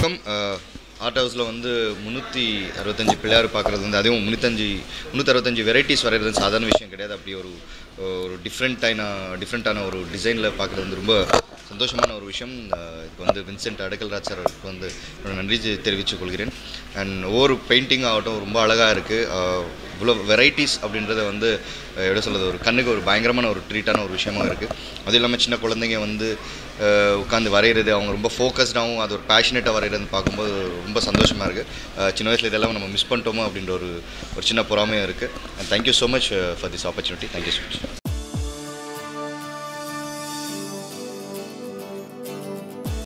வணக்கம் ஆர்ட் ஹவுஸில் வந்து முந்நூற்றி அறுபத்தஞ்சு பிள்ளையார் பார்க்குறது வந்து அதுவும் முந்நூத்தஞ்சு முந்நூற்றி அறுபத்தஞ்சு வெரைட்டிஸ் வரைகிறது சாதாரண விஷயம் கிடையாது அப்படி ஒரு ஒரு டிஃப்ரெண்ட்டான டிஃப்ரெண்ட்டான ஒரு டிசைனில் பார்க்குறது வந்து ரொம்ப சந்தோஷமான ஒரு விஷயம் அஹ் இதுக்கு வந்து வின்சென்ட் அடக்கல்ராஜ் சார் அவருக்கு வந்து என்னோட நன்றி தெ- தெரிவித்துக் கொள்கிறேன் அண்ட் ஒவ்வொரு பெயிண்டிங் ஆகட்டும் ரொம்ப அழகாக இருக்குது இவ்வளோ வெரைட்டிஸ் அப்படின்றத வந்து அஹ் எப்படி சொல்கிறது ஒரு கண்ணுக்கு ஒரு பயங்கரமான ஒரு ட்ரீட்டான ஒரு விஷயமா இருக்குது அதுவும் இல்லாமல் சின்ன குழந்தைங்க வந்து உட்காந்து வரைகிறது அவங்க ரொம்ப ஃபோக்கஸ்டாகவும் அது ஒரு பேஷனேட்டாக வரைகிறது பார்க்கும்போது ரொம்ப சந்தோஷமாக இருக்குது சின்ன வயசில் இதெல்லாம் நம்ம மிஸ் பண்ணிட்டோமோ அப்படின்ற ஒரு ஒரு சின்ன பொறாமையும் இருக்குது and thank you so much for this opportunity thank you so much